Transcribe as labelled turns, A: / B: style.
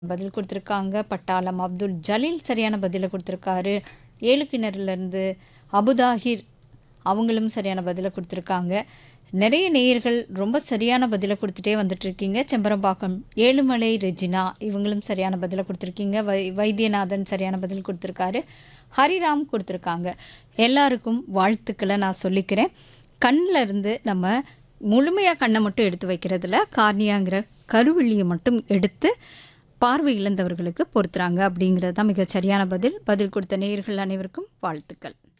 A: பதில் கொடுத்துருக்காங்க பட்டாளம் அப்துல் ஜலீல் சரியான பதிலை கொடுத்துருக்காரு ஏழு கிணறுலேருந்து அபுதாஹிர் அவங்களும் சரியான பதிலை கொடுத்துருக்காங்க நிறைய நேயர்கள் ரொம்ப சரியான பதிலை கொடுத்துட்டே வந்துட்டுருக்கீங்க செம்பரம்பாக்கம் ஏழுமலை ரெஜினா இவங்களும் சரியான பதிலை கொடுத்துருக்கீங்க வை வைத்தியநாதன் சரியான பதில் கொடுத்துருக்காரு ஹரிராம் கொடுத்துருக்காங்க எல்லாருக்கும் வாழ்த்துக்களை நான் சொல்லிக்கிறேன் கண்ணில் இருந்து நம்ம முழுமையாக கண்ணை மட்டும் எடுத்து வைக்கிறதுல கார்னியாங்கிற கருவிழியை மட்டும் எடுத்து பார்வை இழந்தவர்களுக்கு பொறுத்துறாங்க அப்படிங்கிறது தான் மிகச் சரியான பதில் பதில் கொடுத்த நேயர்கள் அனைவருக்கும் வாழ்த்துக்கள்